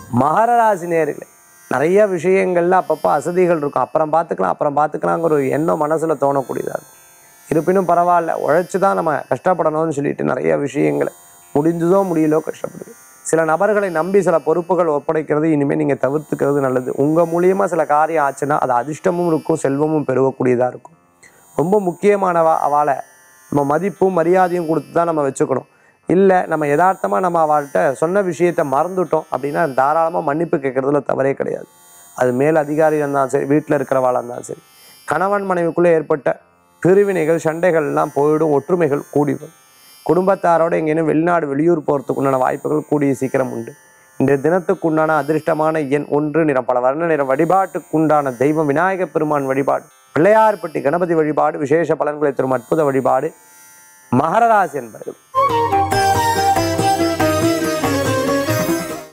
மகர ராசி நேர்களே நிறைய விஷயங்கள்ல அப்பப்போ அசதிகள் இருக்கும் அப்புறம் பார்த்துக்கலாம் அப்புறம் பார்த்துக்கலாங்கிற ஒரு எண்ணம் மனசுல தோணக்கூடியதா இருக்கும் இருப்பினும் பரவாயில்ல உழைச்சி தான் நம்ம கஷ்டப்படணும்னு சொல்லிட்டு நிறைய விஷயங்களை முடிஞ்சதோ முடியலோ கஷ்டப்படுது சில நபர்களை நம்பி சில பொறுப்புகள் ஒப்படைக்கிறது இனிமேல் நீங்கள் தவிர்த்துக்கிறது நல்லது உங்கள் மூலியமாக சில காரியம் ஆச்சுன்னா அது அதிர்ஷ்டமும் இருக்கும் செல்வமும் பெருகக்கூடியதாக இருக்கும் ரொம்ப முக்கியமானவா அவளை நம்ம மதிப்பும் மரியாதையும் கொடுத்து தான் நம்ம வச்சுக்கணும் இல்லை நம்ம யதார்த்தமாக நம்ம அவள்கிட்ட சொன்ன விஷயத்தை மறந்துட்டோம் அப்படின்னா தாராளமாக மன்னிப்பு கேட்குறதுல தவறே கிடையாது அது மேல் அதிகாரியாக இருந்தாலும் சரி வீட்டில் இருக்கிறவாளாக இருந்தாலும் சரி கணவன் மனைவிக்குள்ளே ஏற்பட்ட பிரிவினைகள் சண்டைகள் எல்லாம் போயிடும் ஒற்றுமைகள் கூடி வரும் குடும்பத்தாரோட எங்கேயும் வெளிநாடு வெளியூர் போகிறதுக்கு உண்டான வாய்ப்புகள் கூடிய சீக்கிரம் உண்டு இந்த தினத்துக்கு உண்டான அதிர்ஷ்டமான எண் ஒன்று நிறம் பல வர்ண நிறம் வழிபாட்டுக்கு உண்டான தெய்வம் விநாயகப் பெருமான் வழிபாடு பிள்ளையார்பட்டி கணபதி வழிபாடு விசேஷ பலன்களை தரும் அற்புத வழிபாடு மகர ராசி என்பது